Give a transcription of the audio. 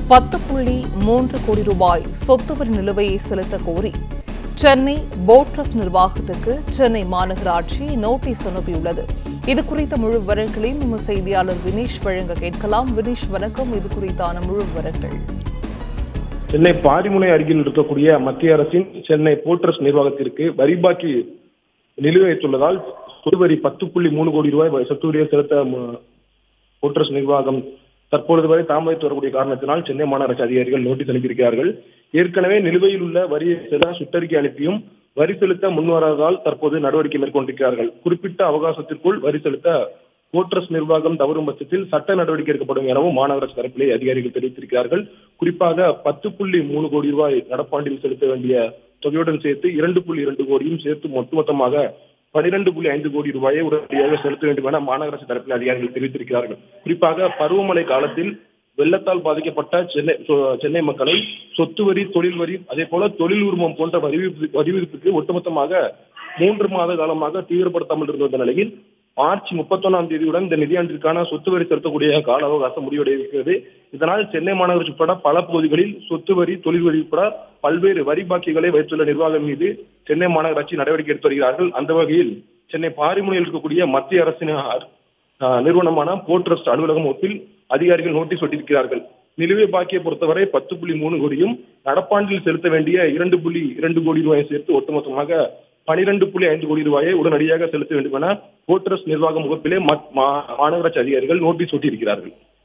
பத்து புள்ளி மூன்று கோடி ரூபாய் சொத்து வரி நிலுவையை செலுத்த கோரி சென்னை போட்ரஸ் நிர்வாகத்துக்கு சென்னை மாநகராட்சி நோட்டீஸ் அனுப்பியுள்ளது இது குறித்த முழு விவரங்களையும் நம்ம செய்தியாளர் வினேஷ் வழங்க கேட்கலாம் வினேஷ் வணக்கம் இது குறித்தான முழு விவரங்கள் சென்னை பாரிமுனை அருகில் இருக்கக்கூடிய மத்திய அரசின் சென்னை போர்ட்ரஸ் நிர்வாகத்திற்கு வரி பாக்கி நிலுவைத்துள்ளதால் சொத்து வரி பத்து புள்ளி மூணு கோடி ரூபாய் சொத்து வரியை செலுத்த ம- போர்ட்ரஸ் நிர்வாகம் தற்பொழுது வரை தாமதித்து வரக்கூடிய காரணத்தினால் சென்னை மாநகராட்சி அதிகாரிகள் நோட்டீஸ் அனுப்பியிருக்கிறார்கள் ஏற்கனவே நிலுவையில் உள்ள வரியை செலுத்த சுற்றறிக்கை அனுப்பியும் வரி செலுத்த முன்வராததால் தற்போது நடவடிக்கை மேற்கொண்டிருக்கிறார்கள் குறிப்பிட்ட அவகாசத்திற்குள் வரி செலுத்த போர்ட்ரஸ் நிர்வாகம் தவறும் பட்சத்தில் சட்ட நடவடிக்கை எடுக்கப்படும் எனவும் மாநகராட்சி தரப்பிலே அதிகாரிகள் தெரிவித்திருக்கிறார்கள் குறிப்பாக பத்து புள்ளி மூணு கோடி ரூபாய் நடப்பாண்டில் செலுத்த வேண்டிய தொகையுடன் சேர்த்து இரண்டு புள்ளி இரண்டு கோடியும் சேர்த்து ஒட்டுமொத்தமாக பனிரெண்டு புள்ளி ஐந்து கோடி ரூபாயை உடனடியாக செலுத்த வேண்டும் என மாநகராட்சி தரப்பில் அதிகாரிகள் தெரிவித்திருக்கிறார்கள் குறிப்பாக பருவமழை காலத்தில் வெள்ளத்தால் பாதிக்கப்பட்ட சென்னை சொ- சென்னை மக்களை சொத்து வரி தொழில் வரி அதே போல தொழில் உரிமம் போன்ற வரி விதிப்பு- வரி விதிப்புக்கு ஒட்டுமொத்தமாக மூன்று மாத காலமாக தீவிரப்படுத்தாமல் இருந்த நிலையில் மார்ச் முப்பத்தொன்னாம் தேதியுடன் இந்த நிதியாண்டிற்கான சொத்து வரி செலுத்தக்கூடிய கால அவகாசம் முடிவடைகிறது இதனால் சென்னை மாநகராட்சி உட்பட பல பகுதிகளில் சொத்து வரி தொழில் வரி உட்பட பல்வேறு வரி பாக்கிகளை வைத்துள்ள நிர்வாகம் மீது சென்னை மாநகராட்சி நடவடிக்கை எடுத்து வருகிறார்கள் அந்த வகையில் சென்னை பாரிமுனையில் இருக்கக்கூடிய மத்திய அரசின் ஆஹ், நிறுவனமான போர்ட் ட்ரஸ்ட் அலுவலகம் ஒப்பில் அதிகாரிகள் நோட்டீஸ் ஒட்டியிருக்கிறார்கள் நிலுவை பாக்கியை பொறுத்தவரை பத்து புள்ளி மூணு கோடியும் நடப்பாண்டில் செலுத்த வேண்டிய இரண்டு புள்ளி இரண்டு கோடி ரூபாயை சேர்த்து ஒட்டுமொத்தமாக பனிரெண்டு புள்ளி ஐந்து கோடி ரூபாயை உடனடியாக செலுத்த வேண்டும் என போர்ட் ட்ரஸ்ட் நிர்வாக முகப்பிலே மத்- மா- மாநகராட்சி அதிகாரிகள் நோட்டீஸ் ஒட்டியிருக்கிறார்கள்